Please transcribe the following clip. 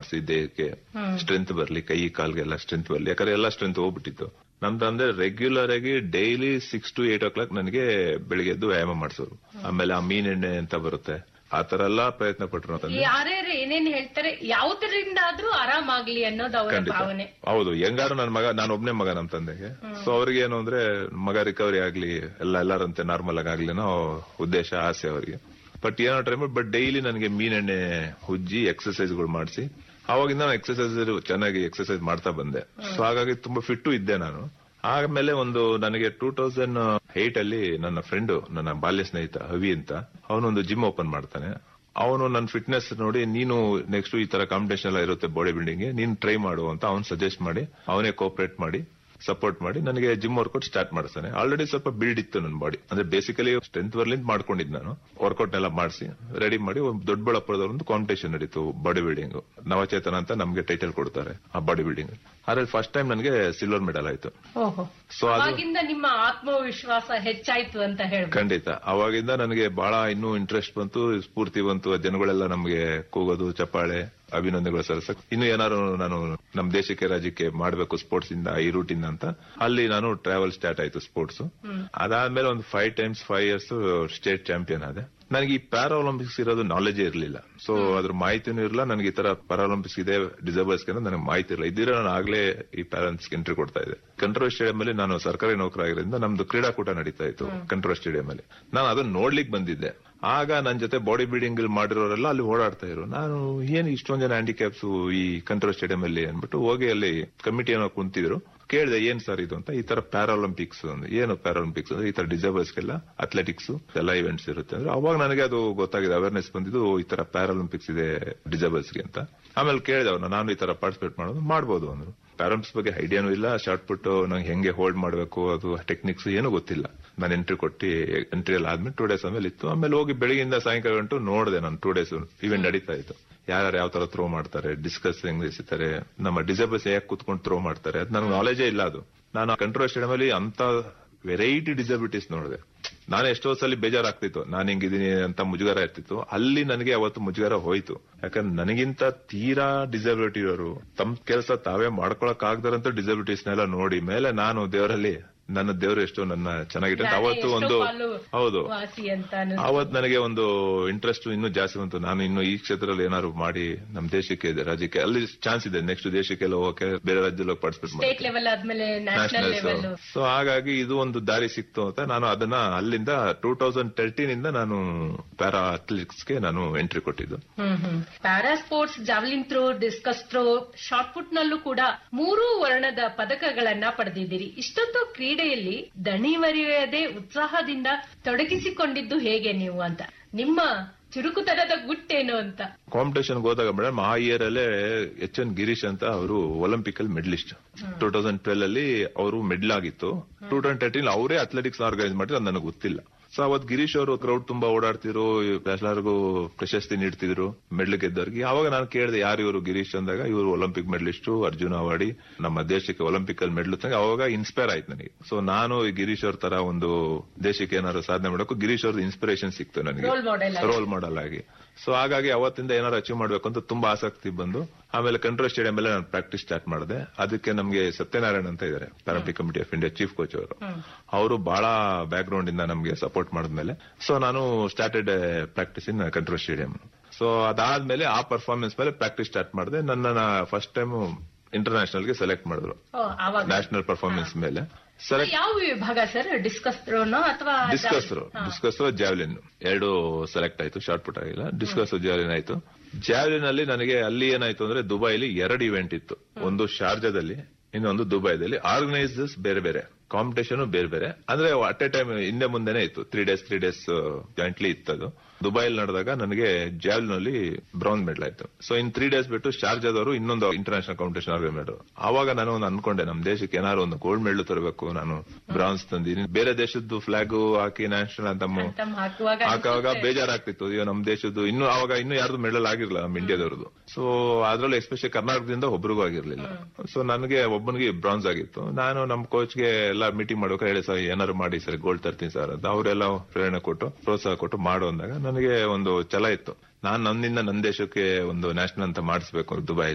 ಮಾಡಿಸಿ ದೇಹಕ್ಕೆ ಸ್ಟ್ರೆಂತ್ ಬರ್ಲಿ ಕೈ ಕಾಲ್ಗೆಲ್ಲ ಸ್ಟ್ರೆಂತ್ ಬರ್ಲಿ ಯಾಕಂದ್ರೆ ಎಲ್ಲ ಸ್ಟ್ರೆಂತ್ ಹೋಗ್ಬಿಟ್ಟಿತ್ತು ನಮ್ದು ಅಂದ್ರೆ ರೆಗ್ಯುಲರ್ ಆಗಿ daily six to eight o'clock ನನಗೆ ಬೆಳಿಗ್ಗೆ ಎದ್ದು ವ್ಯಾಯಾಮ ಮಾಡಿಸೋರು ಆಮೇಲೆ ಆ ಮೀನೆಣ್ಣೆ ಅಂತ ಬರುತ್ತೆ ಆ ತರ ಎಲ್ಲಾ ಪ್ರಯತ್ನ ಪಟ್ರು ಅಂತಂದ್ರೆ ಯಾರ್ಯಾರು ಏನೇನ್ ಹೇಳ್ತಾರೆ ಯಾವ್ದರಿಂದ ಆದ್ರೂ ಆರಾಮಾಗ್ಲಿ ಅನ್ನೋದು ಅವರ ಖಂಡಿತ ಭಾವನೆ ಹೌದು ಹೆಂಗಾರು ನನ್ನ ಮಗ ನಾನು ಒಬ್ನೇ ಮಗ ನಮ್ ತಂದೆಗೆ ಸೊ ಅವ್ರಿಗೆ ಏನು ಅಂದ್ರೆ ಮಗ ರಿಕವರಿ ಆಗ್ಲಿ ಎಲ್ಲ ಎಲ್ಲರಂತೆ ನಾರ್ಮಲ್ ಆಗಿ ಆಗ್ಲಿ ಅನ್ನೋ ಉದ್ದೇಶ ಆಸೆ ಅವರಿಗೆ ಬಟ್ ಏನೋ ಟ್ರೈ ಮಾಡಿ ಬಟ್ ಡೈಲಿ ನನಗೆ ಮೀನೆಣ್ಣೆ ಉಜ್ಜಿ ಎಕ್ಸರ್ಸೈಸ್ ಗಳು ಮಾಡಿಸಿ ಅವಾಗಿಂದ ನಾನು ಎಕ್ಸರ್ಸೈಸ್ ಚೆನ್ನಾಗಿ ಎಕ್ಸರ್ಸೈಸ್ ಮಾಡ್ತಾ ಬಂದೆ ಸೊ ಹಾಗಾಗಿ ತುಂಬಾ ಫಿಟ್ಟು ಇದ್ದೆ ನಾನು ಆಮೇಲೆ ಒಂದು ನನಗೆ ಟೂ ತೌಸಂಡ್ ಏಟ್ ಅಲ್ಲಿ ನನ್ನ ಫ್ರೆಂಡ್ ನನ್ನ ಬಾಲ್ಯ ಸ್ನೇಹಿತ ಹವಿ ಅಂತ ಅವನೊಂದು ಜಿಮ್ ಓಪನ್ ಮಾಡ್ತಾನೆ ಅವನು ನನ್ನ ಫಿಟ್ನೆಸ್ ನೋಡಿ ನೀನು ನೆಕ್ಸ್ಟ್ ಈ ತರ ಕಾಂಪಿಟೇಷನ್ ಎಲ್ಲ ಇರುತ್ತೆ ಬಾಡಿ ಬಿಲ್ಡಿಂಗ್ ನೀನ್ ಟ್ರೈ ಮಾಡು ಅಂತ ಅವ್ನು ಸಜೆಸ್ಟ್ ಮಾಡಿ ಅವನೇ ಕೋಪರೇಟ್ ಮಾಡಿ ಸಪೋರ್ಟ್ ಮಾಡಿ ನನಗೆ ಜಿಮ್ ವರ್ಕೌಟ್ ಸ್ಟಾರ್ಟ್ ಮಾಡಿಸ್ತಾನೆ ಆಲ್ರೆಡಿ ಸ್ವಲ್ಪ ಬಿಲ್ಡ್ ಇತ್ತು ನನ್ನ ಬಾಡಿ ಅಂದ್ರೆ ಬೇಸಿಕಲಿ ಸ್ಟ್ರೆಂತ್ ಬರ್ಲಿಂದ ಮಾಡ್ಕೊಂಡಿದ್ ನಾನು ವರ್ಕೌಟ್ ನೆಲ್ಲ ಮಾಡಿಸಿ ರೆಡಿ ಮಾಡಿ ಒಂದು ದೊಡ್ಡಬಳ್ಳಾಪುರದವ್ರ ಒಂದು ಕಾಂಪಿಟೇಷನ್ ನಡೀತು ಬಾಡಿ ಬಿಲ್ಡಿಂಗ್ ನವಚೇತನ ಅಂತ ನಮಗೆ ಟೈಟಲ್ ಕೊಡ್ತಾರೆ ಆ ಬಾಡಿ ಬಿಲ್ಡಿಂಗ್ ಅದ್ರಲ್ಲಿ ಫಸ್ಟ್ ಟೈಮ್ ನನಗೆ ಸಿಲ್ವರ್ ಮೆಡಲ್ ಆಯ್ತು ಓಹೋ ಸೊ ಅದು ಅವಾಗಿಂದ ನಿಮ್ಮ ಆತ್ಮವಿಶ್ವಾಸ ಹೆಚ್ಚಾಯ್ತು ಅಂತ ಹೇಳ್ಬೋದು ಖಂಡಿತ ಅವಾಗಿಂದ ನನಗೆ ಬಹಳ ಇನ್ನೂ ಇಂಟ್ರೆಸ್ಟ್ ಬಂತು ಸ್ಫೂರ್ತಿ ಬಂತು ಜನಗಳೆಲ್ಲ ನಮಗೆ ಕೂಗೋದು ಚಪ್ಪಾಳೆ ಅಭಿನಂದನೆಗಳು ಸಲ್ಲಿಸಕ್ ಇನ್ನು ಏನಾದ್ರು ನಾನು ನಮ್ಮ ದೇಶಕ್ಕೆ ರಾಜ್ಯಕ್ಕೆ ಮಾಡಬೇಕು ಸ್ಪೋರ್ಟ್ಸ್ ಇಂದ ಈ ರೂಟ್ ಇಂದ ಅಂತ ಅಲ್ಲಿ ನಾನು ಟ್ರಾವೆಲ್ ಸ್ಟಾರ್ಟ್ ಆಯ್ತು ಸ್ಪೋರ್ಟ್ಸ್ ಅದಾದ್ಮೇಲೆ ಒಂದು five times five years state champion ಆದೆ ನನಗೆ ಈ ಪ್ಯಾರಾ ಒಲಿಂಪಿಕ್ಸ್ ಇರೋದು ನಾಲೆಜೇ ಇರಲಿಲ್ಲ ಸೊ ಅದ್ರ ಮಾಹಿತಿನೂ ಇರಲಿಲ್ಲ ನನಗೆ ಈ ತರ ಪ್ಯಾರಾಲಿಂಪಿಕ್ಸ್ ಇದೆ ಡಿಸೇಬಲ್ಸ್ ಅಂತ ನನಗೆ ಮಾಹಿತಿ ಇರಲಿಲ್ಲ ಇದ್ರೆ ನಾನು ಆಗ್ಲೇ ಈ ಪ್ಯಾರೆಂಟ್ಸ್ ಎಂಟ್ರಿ ಕೊಡ್ತಾ ಇದ್ದೆ ಕಂಟ್ರೋಲ್ ಸ್ಟೇಡಿಯಂ ಅಲ್ಲಿ ನಾನು ಸರ್ಕಾರಿ ನೌಕರಾಗಿರೋದ್ರಿಂದ ನಮ್ದು ಕ್ರೀಡಾಕೂಟ ನಡೀತಾ ಇತ್ತು ಕಂಟ್ರೋಲ್ ಸ್ಟೇಡಿಯಂ ಅಲ್ಲಿ ನಾನು ಅದನ್ನ ನೋಡ್ಲಿಕ್ಕೆ ಬಂದಿದ್ದೆ ಆಗ ನನ್ನ ಜೊತೆ ಬಾಡಿ ಬಿಲ್ಡಿಂಗ್ ಮಾಡಿರೋರೆಲ್ಲ ಅಲ್ಲಿ ಓಡಾಡ್ತಾ ಇದ್ರು ನಾನು ಏನು ಇಷ್ಟೊಂದು ಜನ ಹ್ಯಾಂಡಿಕ್ಯಾಪ್ಸ್ ಈ ಕಂಟ್ರೋಲ್ ಸ್ಟೇಡಿಯಂ ಅಲ್ಲಿ ಅನ್ಬಿಟ್ಟು ಹೋಗಿ ಅಲ್ಲಿ ಕಮಿಟಿ ಏನೋ ಕುಂತಿದ್ರು ಕೇಳಿದೆ ಏನ್ ಸರ್ ಇದು ಅಂತ ಈ ತರ ಪ್ಯಾರಾಲಿಂಪಿಕ್ಸ್ ಏನು ಪ್ಯಾರಾಲಿಂಪಿಕ್ಸ್ ಅಂದ್ರೆ ಈ ತರ ಡಿಸೇಬಲ್ಸ್ಗೆಲ್ಲ ಅಥ್ಲೆಟಿಕ್ಸ್ ಎಲ್ಲ ಇವೆಂಟ್ಸ್ ಇರುತ್ತೆ ಅಂದ್ರೆ ಅವಾಗ ನನಗೆ ಅದು ಗೊತ್ತಾಗಿದೆ ಅವೇರ್ನೆಸ್ ಬಂದಿದ್ದು ಈ ತರ ಪ್ಯಾರಾಲಿಂಪಿಕ್ಸ್ ಇದೆ ಡಿಸೇಬಲ್ಸ್ಗೆ ಅಂತ ಆಮೇಲೆ ಕೇಳಿದೆ ಅವ್ರನ್ನ ನಾನು ಈ ತರ ಪಾರ್ಟಿಸಿಪೇಟ್ ಮಾಡೋದು ಮಾಡ್ಬೋದು ಅಂದ್ರು ಪ್ಯಾರಂಪ್ಸ್ ಬಗ್ಗೆ ಐಡಿಯಾನು ಇಲ್ಲ ಶಾರ್ಟ್ ಪುಟ್ ನಂಗೆ ಹೆಂಗೆ ಹೋಲ್ಡ್ ಮಾಡಬೇಕು ಅದು ಟೆಕ್ನಿಕ್ಸ್ ಏನೂ ಗೊತ್ತಿಲ್ಲ ನಾನು ಎಂಟ್ರಿ ಕೊಟ್ಟು ಎಂಟ್ರಿ ಎಲ್ಲ ಆದ್ಮೇಲೆ ಟೂ ಡೇಸ್ ಆಮೇಲೆ ಇತ್ತು ಆಮೇಲೆ ಹೋಗಿ ಬೆಳಗಿಂದ ಸಾಯಂಕಾಲ ಗಂಟು ನೋಡಿದೆ ನಾನು ಟೂ ಡೇಸ್ ಇವೆಂಟ್ ನಡೀತಾ ಇತ್ತು ಯಾರು ಯಾವ ತರ ಥ್ರೋ ಮಾಡ್ತಾರೆ ಡಿಸ್ಕಸ್ ಹೆಂಗ್ ಎಸಿತಾರೆ ನಮ್ಮ ಡಿಸೇಬಲ್ಸ್ ಯಾಕೆ ಕುತ್ಕೊಂಡು ಥ್ರೋ ಮಾಡ್ತಾರೆ ಅದು ನನಗೆ ನಾಲೆಜೇ ಇಲ್ಲ ಅದು ನಾನು ಕಂಟ್ರೋಲ್ ಸ್ಟೇಡಿಯಂ ಅಲ್ಲಿ ಅಂತ ವೆರೈಟಿ ಡಿಸಬಿಲಿಟೀಸ್ ನೋಡಿದೆ ನಾನು ಎಷ್ಟೋ ಸಲ ಬೇಜಾರಾಗ್ತಿತ್ತು ನಾನು ಹಿಂಗಿದ್ದೀನಿ ಅಂತ ಮುಜುಗರ ಇರ್ತಿತ್ತು ಅಲ್ಲಿ ನನಗೆ ಅವತ್ತು ಮುಜುಗರ ಹೋಯ್ತು ಯಾಕಂದ್ರೆ ನನಗಿಂತ ತೀರಾ ಡಿಸಬಿಲಿಟಿ ಇರೋರು ತಮ್ಮ ಕೆಲಸ ತಾವೇ ಮಾಡ್ಕೊಳಕ್ ಆಗದಾರಂತ ಡಿಸಬಿಲಿಟೀಸ್ನೆಲ್ಲ ನೋಡಿ ಮೇಲೆ ನಾನು ದೇವರಲ್ಲಿ ನನ್ನ ದೇವರು ಎಷ್ಟು ನನ್ನ ಚೆನ್ನಾಗಿಟ್ಟು ನಾನೇ ಅವತ್ತು ಎಷ್ಟೋ ಒಂದು ಪಾಲು ಹೌದು ವಾಸಿ ಅಂತ ಅನಿಸ್ತು. ಅವತ್ ನನಗೆ ಒಂದು ಇಂಟ್ರೆಸ್ಟ್ ಇನ್ನೂ ಜಾಸ್ತಿ ಬಂತು ನಾನು ಇನ್ನು ಈ ಕ್ಷೇತ್ರದಲ್ಲಿ ಏನಾದ್ರು ಮಾಡಿ ನಮ್ಮ ದೇಶಕ್ಕೆ ಇದೆ ರಾಜ್ಯಕ್ಕೆ ಅಲ್ಲಿ ಚಾನ್ಸ್ ಇದೆ ನೆಕ್ಸ್ಟ್ ದೇಶಕ್ಕೆಲ್ಲ ಹೋಗಕ್ಕೆ ಬೇರೆ ರಾಜ್ಯದಲ್ಲಿ ಪಾರ್ಟಿಸಿಪೇಟ್ ಸ್ಟೇಟ್ ಮಾಡಿ ಲೆವೆಲ್ ಆದ್ಮೇಲೆ ನ್ಯಾಷನಲ್ ಲೆವೆಲ್ ಸೊ ಹಾಗಾಗಿ ಇದು ಒಂದು ದಾರಿ ಸಿಕ್ತು ಅಂತ ನಾನು ಅದನ್ನ ಅಲ್ಲಿಂದ ಟೂ ತೌಸಂಡ್ ತರ್ಟೀನ್ ಇಂದ ನಾನು ಪ್ಯಾರಾ ಅಥ್ಲೆಟಿಕ್ಸ್ಗೆ ನಾನು ಎಂಟ್ರಿ ಕೊಟ್ಟಿದ್ದು hmm hmm para sports javelin throw discus throw shot put ನಲ್ಲೂ ಕೂಡ ಮೂರೂ ವರ್ಣದ ಪದಕಗಳನ್ನ ಪಡೆದಿದ್ದೀರಿ ಇಷ್ಟೊಂದು ಕ್ರೀಡೆಯಲ್ಲಿ ದಣಿವರಿಯದೆ ಉತ್ಸಾಹದಿಂದ ತೊಡಗಿಸಿಕೊಂಡಿದ್ದು ಹೇಗೆ ನೀವು ಅಂತ ನಿಮ್ಮ ಚುರುಕುತನದ ಗುಟ್ಟೇನು ಅಂತ ಕಾಂಪಿಟೇಷನ್ ಹೋದಾಗ ಮೇಡಮ್ ಆ ಇಯರ್ ಅಲ್ಲೇ ಎಚ್ ಎನ್ ಗಿರೀಶ್ ಅಂತ ಅವರು ಒಲಿಂಪಿಕ್ ಅಲ್ಲಿ ಮೆಡಲಿಸ್ಟ್ ಟೂ ತೌಸಂಡ್ ಟ್ವೆಲ್ ಅಲ್ಲಿ ಅವರು ಮೆಡಲ್ ಆಗಿತ್ತು ಟೂ ತೌಸಂಡ್ ತರ್ಟೀನ್ ಅವರೇ ಅಥ್ಲೆಟಿಕ್ಸ್ ಆರ್ಗನೈಸ್ ಮಾಡಿದ್ರು ಅದು ನನಗೆ ಗೊತ್ತಿಲ್ಲ ಸೊ ಅವತ್ ಗಿರೀಶ್ ಅವರು ಕ್ರೌಡ್ ತುಂಬಾ ಓಡಾಡ್ತಿದ್ರು ಎಲ್ಲರಿಗೂ ಪ್ರಶಸ್ತಿ ನೀಡ್ತಿದ್ರು ಮೆಡಲ್ ಗೆದ್ದವ್ರಿಗೆ ಅವಾಗ ನಾನು ಕೇಳಿದೆ ಯಾರು ಇವರು ಗಿರೀಶ್ ಅಂದಾಗ ಇವರು ಒಲಿಂಪಿಕ್ ಮೆಡಲಿಸ್ಟ್ ಅರ್ಜುನ ಅವಾರ್ಡಿ ನಮ್ಮ ದೇಶಕ್ಕೆ ಒಲಿಂಪಿಕ್ ಅಲ್ಲಿ ಮೆಡಲ್ ತಂಗ ಅವಾಗ ಇನ್ಸ್ಪೈರ್ ಆಯ್ತು ನನಗೆ ಸೊ ನಾನು ಈ ಗಿರೀಶ್ ಅವ್ರ ತರ ಒಂದು ದೇಶಕ್ಕೆ ಏನಾದ್ರು ಸಾಧನೆ ಮಾಡೋಕೆ ಗಿರೀಶ್ ಅವ್ರದ್ದು ಇನ್ಸ್ಪಿರೇಷನ್ ಸಿಕ್ತು ನನಗೆ Role model ಆಗಿ. ರೋಲ್ ಮಾಡಲ್ ಆಗಿ ಸೊ ಹಾಗಾಗಿ ಅವತ್ತಿಂದ ಏನಾದ್ರು ಅಚೀವ್ ಮಾಡ್ಬೇಕು ಅಂತ ತುಂಬಾ ಆಸಕ್ತಿ ಬಂದು ಆಮೇಲೆ ಕಂಟ್ರೋಲ್ ಸ್ಟೇಡಿಯಂ ಅಲ್ಲಿ ನಾನು ಪ್ರಾಕ್ಟೀಸ್ ಸ್ಟಾರ್ಟ್ ಮಾಡಿದೆ ಅದಕ್ಕೆ ನಮಗೆ ಸತ್ಯನಾರಾಯಣ ಅಂತ ಇದ್ದಾರೆ Paralympic committee of India chief coach ಅವರು ಅವರು ಬಹಳ ಬ್ಯಾಕ್ ಗ್ರೌಂಡ್ ಇಂದ ನಮಗೆ ಸಪೋರ್ಟ್ ಮಾಡಿದ್ಮೇಲೆ ಸೊ ನಾನು started practice in control stadium so ಅದಾದ್ಮೇಲೆ ಆ ಪರ್ಫಾರ್ಮೆನ್ಸ್ ಮೇಲೆ ಪ್ರಾಕ್ಟೀಸ್ ಸ್ಟಾರ್ಟ್ ಮಾಡಿದೆ ನನ್ನ ಫಸ್ಟ್ ಟೈಮ್ ಇಂಟರ್ನ್ಯಾಷನಲ್ ಗೆ ಸೆಲೆಕ್ಟ್ ಮಾಡಿದ್ರು ಓ, ಆವಾಗ ನ್ಯಾಷನಲ್ ಪರ್ಫಾರ್ಮೆನ್ಸ್ ಮೇಲೆ ಸೆಲೆಕ್ಟ್ ಯಾವ ವಿಭಾಗ ಸರ್ ಡಿಸ್ಕಸ್ ಥ್ರೋನೋ ಅಥವಾ ಡಿಸ್ಕಸ್ ಡಿಸ್ಕಸ್ ಜಾವ್ಲಿನ್ ಎರಡು ಸೆಲೆಕ್ಟ್ ಆಯ್ತು ಶಾರ್ಟ್ ಪುಟ್ ಆಗಿಲ್ಲ ಡಿಸ್ಕಸ್ ಜಾವ್ಲಿನ್ ಆಯ್ತು ಜಾವ್ಲಿನ್ ಅಲ್ಲಿ ನನಗೆ ಅಲ್ಲಿ ಏನಾಯ್ತು ಅಂದ್ರೆ ದುಬೈಲಿ ಎರಡು ಇವೆಂಟ್ ಇತ್ತು ಒಂದು ಶಾರ್ಜಾದಲ್ಲಿ ಇನ್ನೊಂದು ದುಬೈದಲ್ಲಿ ಆರ್ಗನೈಸರ್ಸ್ ಬೇರೆ ಬೇರೆ ಕಾಂಪಿಟೇಷನ್ ಬೇರೆ ಬೇರೆ ಅಂದ್ರೆ ಅಟ್ ಎ ಟೈಮ್ ಹಿಂದೆ ಮುಂದೆನೆ ಇತ್ತು three days three days jointly ಇತ್ತದು ದುಬೈಲ್ ನಡೆದಾಗ ನನಗೆ ಜಾವ್ಲಿನ್ ಅಲ್ಲಿ ಬ್ರೌನ್ ಮೆಡಲ್ ಆಯ್ತು ಸೊ ಇನ್ ತ್ರೀ ಡೇಸ್ ಬಿಟ್ಟು ಶಾರ್ಜಾದವರು ಇನ್ನೊಂದು ಇಂಟರ್ನ್ಯಾಷನಲ್ ಕಾಂಪಿಟೇಷನ್ ಆರ್ಗನೈಸ್ ಮಾಡಿದ್ರು ಅವಾಗ ನಾನು ಒಂದು ಅನ್ಕೊಂಡೆ ನಮ್ಮ ದೇಶಕ್ಕೆ ಏನಾದ್ರು ಒಂದು ಗೋಲ್ಡ್ ಮೆಡಲ್ ತರಬೇಕು ನಾನು ಬ್ರಾನ್ಸ್ ತಂದಿನಿ ಬೇರೆ ದೇಶದ್ದು ಫ್ಲಾಗ್ ಹಾಕಿ ನ್ಯಾಷನಲ್ ಅಂತ ಮು- ಅಂತಮ್ ಹಾಕುವಾಗ ಹಾಕುವಾಗ ಅನ್ಸುತ್ತೆ. ಬೇಜಾರಾಗ್ತಿತ್ತು ಅಯ್ಯೋ ನಮ್ ದೇಶದ್ದು ಇನ್ನು ಅವಾಗ ಇನ್ನು ಯಾರ್ದು ಮೆಡಲ್ ಆಗಿರ್ಲಿಲ್ಲ ನಮ್ಮ ಇಂಡಿಯಾದವ್ರದ್ದು ಸೊ ಅದ್ರಲ್ಲಿ ಎಸ್ಪೆಷಲಿ ಕರ್ನಾಟಕದಿಂದ ಒಬ್ರಿಗೂ ಆಗಿರ್ಲಿಲ್ಲ ಸೊ ನನಗೆ ಒಬ್ಬನಿಗೆ ಬ್ರಾನ್ಸ್ ಆಗಿತ್ತು ನಾನು ನಮ್ಮ ಕೋಚ್ಗೆ ಎಲ್ಲ ಮೀಟಿಂಗ್ ಮಾಡ್ಬೇಕಾದ್ರೆ ಹೇಳಿ ಸರ್ ಏನಾದ್ರು ಮಾಡಿ ಸರ್ ಗೋಲ್ಡ್ ತರ್ತೀನಿ ಸರ್ ಅಂತ ಅವರೆಲ್ಲ ಪ್ರೇರಣೆ ಕೊಟ್ಟು ಪ್ರೋತ್ಸಾಹ ಕೊಟ್ಟು ಮಾಡು ಅಂದಾಗ ನನಗೆ ಒಂದು ಛಲ ಇತ್ತು ನಾನ್ ನನ್ನಿಂದ ನನ್ನ ದೇಶಕ್ಕೆ ಒಂದು ನ್ಯಾಷನಲ್ ಅಂತ ಮಾಡಿಸ್ಬೇಕು ದುಬೈ